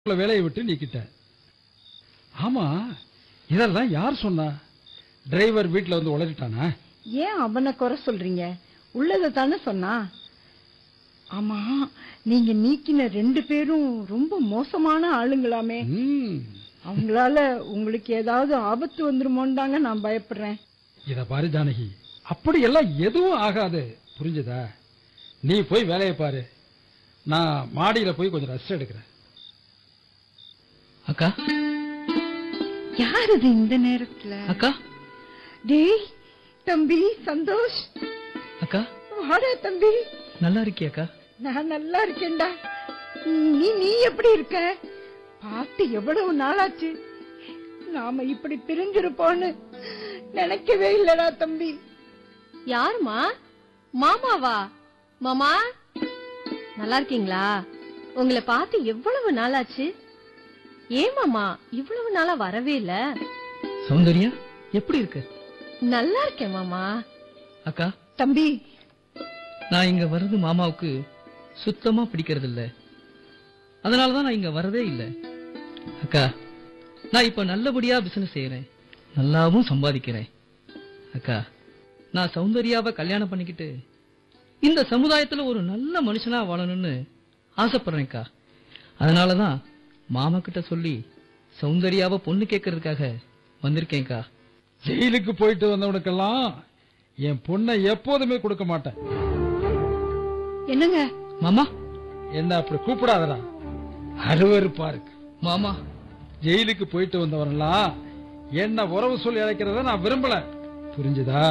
உங்களை வேலையை விட்டு நீக்கிட்ட ஆமா இதெல்லாம் யார் சொன்னா டிரைவர் வீட்ல வந்து உளறிட்டானா ஏன் அவனை குறை சொல்றீங்க உள்ளதை தானே சொன்னா ஆமா நீங்க நீக்கின ரெண்டு பேரும் ரொம்ப மோசமான ஆளுங்களாமே ம், அவங்களால உங்களுக்கு ஏதாவது ஆபத்து வந்துருமோன்னு தாங்க நான் பயப்படுறேன் இத பாரு ஜானகி அப்படி எல்லாம் எதுவும் ஆகாது புரிஞ்சுதா நீ போய் வேலையை பாரு நான் மாடியில போய் கொஞ்சம் ரெஸ்ட் எடுக்கிறேன் அக்கா யார் இது இந்த நேரத்துல அக்கா டேய் தம்பி சந்தோஷ் அக்கா வாடா தம்பி நல்லா இருக்கியாக்கா நான் நல்லா இருக்கேன்டா நீ நீ எப்படி இருக்க பார்த்து எவ்வளவு நாளாச்சு நாம இப்படி பிரிஞ்சிருப்போன்னு நினைக்கவே இல்லடா தம்பி யாருமா மாமாவா மாமா நல்லா இருக்கீங்களா உங்களை பார்த்து எவ்வளவு நாளாச்சு ஏன் மாமா இவ்வளவு நாளா வரவே இல்ல சௌந்தர்யா எப்படி இருக்கு நல்லா இருக்கேன் மாமா அக்கா தம்பி நான் இங்க வர்றது மாமாவுக்கு சுத்தமா பிடிக்கிறது இல்ல அதனாலதான் நான் இங்க வரதே இல்ல அக்கா நான் இப்ப நல்லபடியா பிசினஸ் செய்யறேன் நல்லாவும் சம்பாதிக்கிறேன் அக்கா நான் சௌந்தர்யாவை கல்யாணம் பண்ணிக்கிட்டு இந்த சமுதாயத்துல ஒரு நல்ல மனுஷனா வாழணும்னு ஆசைப்படுறேன்க்கா அதனாலதான் மாமா கிட்ட சொல்லி சௌந்தர்யாவை பொண்ணு கேட்கறதுக்காக வந்திருக்கேன்க்கா ஜெயிலுக்கு போயிட்டு வந்தவனுக்கெல்லாம் என் பொண்ணை எப்போதுமே கொடுக்க மாட்டேன் என்னங்க மாமா என்ன அப்படி கூப்பிடாதடா அருவருப்பா இருக்கு மாமா ஜெயிலுக்கு போயிட்டு வந்தவரெல்லாம் என்ன உறவு சொல்லி அழைக்கிறத நான் விரும்பல புரிஞ்சுதா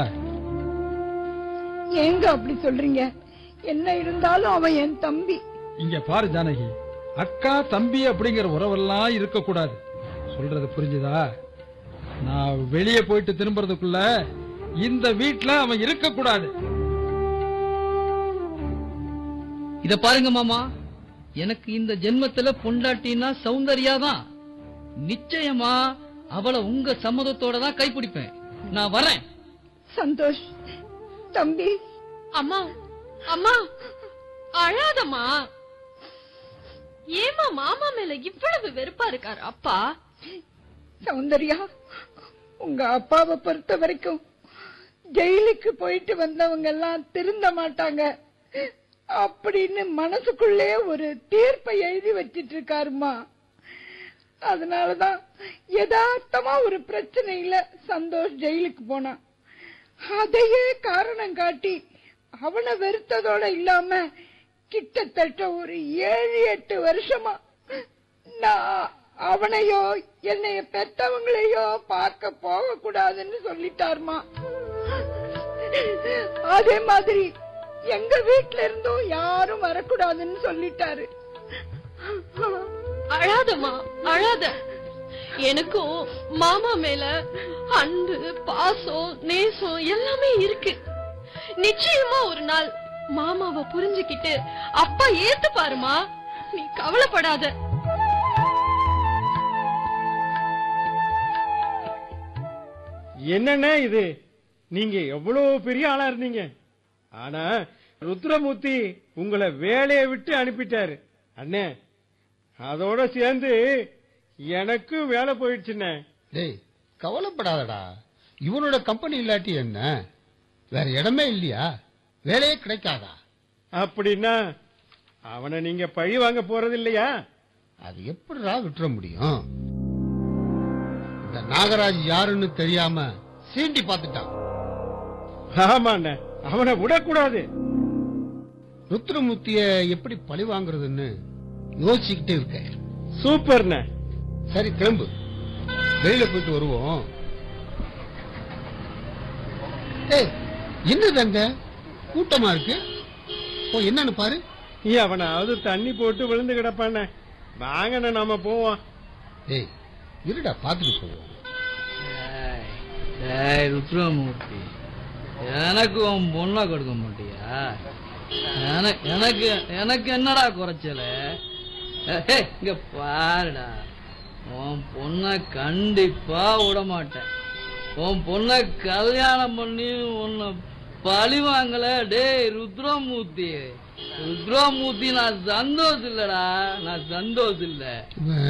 ஏங்க அப்படி சொல்றீங்க என்ன இருந்தாலும் அவன் என் தம்பி இங்க பாரு ஜானகி அக்கா தம்பி அப்படிங்கிற உறவெல்லாம் இருக்கக்கூடாது சொல்றது புரிஞ்சுதா நான் வெளியே போயிட்டு திரும்புறதுக்குள்ள இந்த வீட்ல அவன் இருக்கக்கூடாது இத பாருங்க மாமா எனக்கு இந்த ஜென்மத்துல பொண்டாட்டினா சௌந்தர்யா தான் நிச்சயமா அவளை உங்க சம்மதத்தோட தான் கைப்பிடிப்பேன் நான் வரேன் சந்தோஷ் தம்பி அம்மா அம்மா அழாதம்மா ஏமா மாமா மேல இவ்வளவு வெறுப்பா இருக்காரு அப்பா சௌந்தர்யா உங்க அப்பாவை பொறுத்த வரைக்கும் ஜெயிலுக்கு போயிட்டு வந்தவங்க எல்லாம் திருந்த மாட்டாங்க அப்படின்னு மனசுக்குள்ளே ஒரு தீர்ப்பை எழுதி வச்சிட்டு இருக்காருமா அதனாலதான் யதார்த்தமா ஒரு பிரச்சனையில சந்தோஷ் ஜெயிலுக்கு போனான் அதையே காரணம் காட்டி அவனை வெறுத்ததோட இல்லாம கிட்டத்தட்ட ஒரு ஏழு எட்டு வருஷமா நான் அவனையோ என்னைய பெத்தவங்களையோ பார்க்க போக கூடாதுன்னு சொல்லிட்டாருமா அதே மாதிரி எங்க வீட்ல இருந்தும் யாரும் வரக்கூடாதுன்னு சொல்லிட்டாரு அழாதம்மா அழாத எனக்கும் மாமா மேல அன்பு பாசம் நேசம் எல்லாமே இருக்கு நிச்சயமா ஒரு நாள் மாமாவை புரிஞ்சுக்கிட்டு அப்பா ஏத்து பாருமா நீ கவலைப்படாத என்னண்ணே இது நீங்க எவ்வளவு பெரிய ஆளா இருந்தீங்க ஆனா ருத்ரமூர்த்தி உங்களை வேலையை விட்டு அனுப்பிட்டாரு அண்ணே அதோட சேர்ந்து எனக்கும் வேலை போயிடுச்சுண்ணே டேய் கவலைப்படாதடா இவனோட கம்பெனி இல்லாட்டி என்ன வேற இடமே இல்லையா வேலையே கிடைக்காதா அப்படின்னா அவனை நீங்க பழி வாங்க போறது இல்லையா அது எப்படிடா விட்டுற முடியும் இந்த நாகராஜ் யாருன்னு தெரியாம சீண்டி பார்த்துட்டான் ஆமாண்ணே அவனை விடக்கூடாது ருத்ரமூர்த்திய எப்படி பழி வாங்குறதுன்னு யோசிச்சுக்கிட்டே இருக்கேன் சூப்பர்ண்ணே சரி கிளம்பு வெளியில போயிட்டு வருவோம் ஏய் என்னது அங்க கூட்டமா இருக்கு ஓ என்னன்னு பாரு நீ அவனாவது தண்ணி போட்டு விழுந்து கிடப்பானே வாங்கண்ணே நாம போவோம் ஏய் இருடா பாத்துட்டு போவோம் ஏய் ருத்ரமூர்த்தி எனக்கு உன் பொண்ணை கொடுக்க மாட்டியா எனக்கு எனக்கு எனக்கு என்னடா குறைச்சல ஏய், இங்க பாருடா உன் பொண்ணை கண்டிப்பா விட மாட்டேன் உன் பொண்ணை கல்யாணம் பண்ணி உன்னை பழி வாங்கல டேய் ருத்ரமூர்த்தி ருத்ரமூர்த்தி நான் சந்தோஷம் இல்லடா நான் சந்தோஷம் இல்ல இவன்